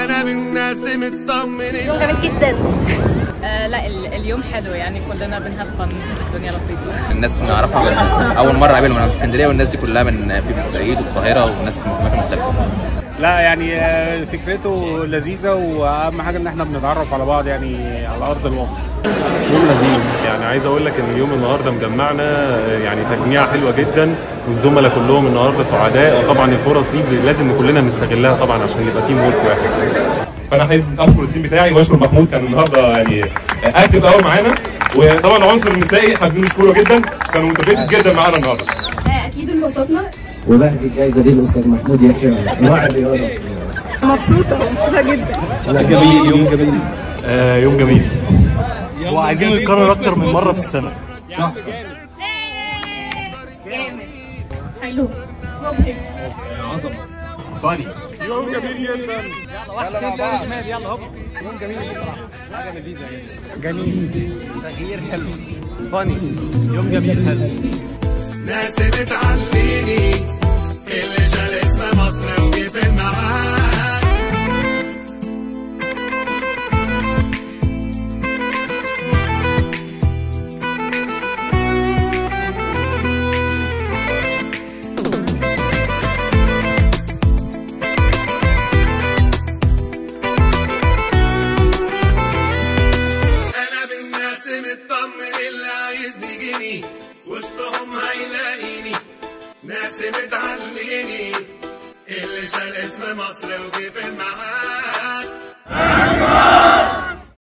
انا من الناس مطمنين يوم جميل جدا آه لا ال- اليوم حلو يعني كلنا بنهفن الدنيا لطيفة الناس بنعرفها من اول مره قابلهم انا من اسكندريه والناس دي كلها من في الصعيد والقاهره وناس من اماكن مختلفه لا يعني آه، فكرته لذيذة وأهم حاجة إن إحنا بنتعرف على بعض يعني على أرض الواقع. يوم لذيذ يعني عايز اقول لك ان اليوم النهارده مجمعنا آه، يعني تجميعه حلوه جدا والزملاء كلهم النهارده سعداء وطبعا الفرص دي لازم كلنا نستغلها طبعا عشان يبقى تيم ورك واحد فانا احب اشكر التيم بتاعي واشكر محمود كان النهارده يعني اكتف قوي معانا وطبعا العنصر النسائي حابين نشكره جدا كانوا متفقين جدا معانا النهارده اكيد انبسطنا وبهدي الجائزه دي الاستاذ محمود يحيى راعي الرياضه مبسوطة مبسوطة جدا لا جميل يوم جميل آه يوم جميل وعايزين نكرر أكتر من مرة في السنة. حلو ناس بتعليني اللي شال اسم مصر وجه معاك انا بالناس مطمن اللي عايز يجيني وسطهم هيلاقيني ناس بتعليني اللي شال اسم مصر وجه